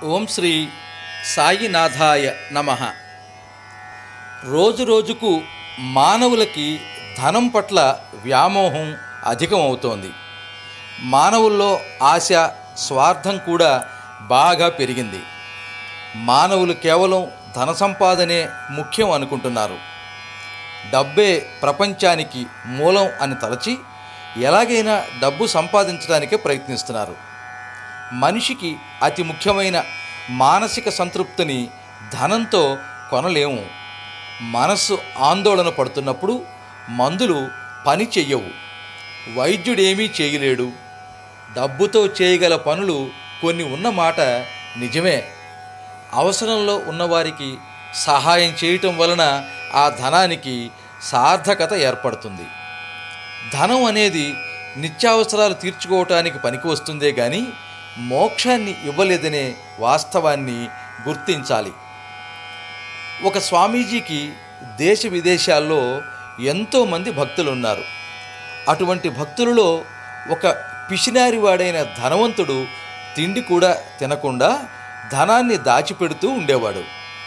ఓం శ్రీ సాయినాథాయ నమ రోజు రోజుకు మానవులకి ధనం పట్ల వ్యామోహం అధికమవుతోంది మానవుల్లో ఆశ స్వార్థం కూడా బాగా పెరిగింది మానవులు కేవలం ధన సంపాదనే ముఖ్యం అనుకుంటున్నారు డబ్బే ప్రపంచానికి మూలం అని తలచి ఎలాగైనా డబ్బు సంపాదించడానికే ప్రయత్నిస్తున్నారు మనిషికి అతి ముఖ్యమైన మానసిక సంతృప్తిని ధనంతో కొనలేము మనస్సు ఆందోళన పడుతున్నప్పుడు మందులు పని చెయ్యవు వైద్యుడేమీ చేయలేడు డబ్బుతో చేయగల పనులు కొన్ని ఉన్నమాట నిజమే అవసరంలో ఉన్నవారికి సహాయం చేయటం వలన ఆ ధనానికి సార్థకత ఏర్పడుతుంది ధనం అనేది నిత్యావసరాలు తీర్చుకోవటానికి పనికి వస్తుందే కానీ మోక్షాన్ని ఇవ్వలేదనే వాస్తవాన్ని గుర్తించాలి ఒక స్వామీజీకి దేశ విదేశాల్లో ఎంతోమంది భక్తులు ఉన్నారు అటువంటి భక్తులలో ఒక పిసినారివాడైన ధనవంతుడు తిండి కూడా తినకుండా ధనాన్ని దాచిపెడుతూ ఉండేవాడు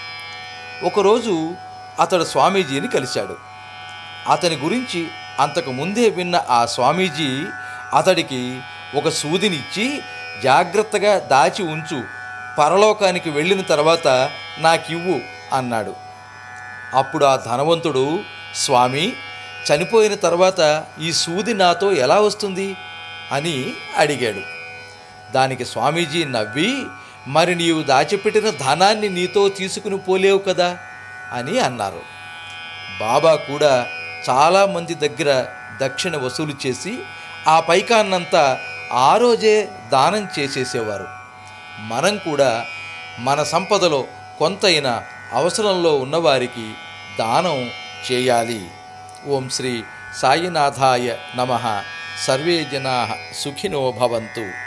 ఒకరోజు అతడు స్వామీజీని కలిశాడు అతని గురించి అంతకు ముందే విన్న ఆ స్వామీజీ అతడికి ఒక సూదినిచ్చి జాగ్రత్తగా దాచి ఉంచు పరలోకానికి వెళ్ళిన తర్వాత నాకివ్వు అన్నాడు అప్పుడు ఆ ధనవంతుడు స్వామి చనిపోయిన తర్వాత ఈ సూది నాతో ఎలా వస్తుంది అని అడిగాడు దానికి స్వామీజీ నవ్వి మరి నీవు దాచిపెట్టిన ధనాన్ని నీతో తీసుకుని పోలేవు కదా అని అన్నారు బాబా కూడా చాలామంది దగ్గర దక్షిణ వసూలు చేసి ఆ పైకాన్నంతా ఆ రోజే దానం చేసేసేవారు మనం కూడా మన సంపదలో కొంతైనా అవసరంలో ఉన్నవారికి దానం చేయాలి ఓం శ్రీ సాయినాథాయ నమ సర్వే జనా సుఖినో భవంతు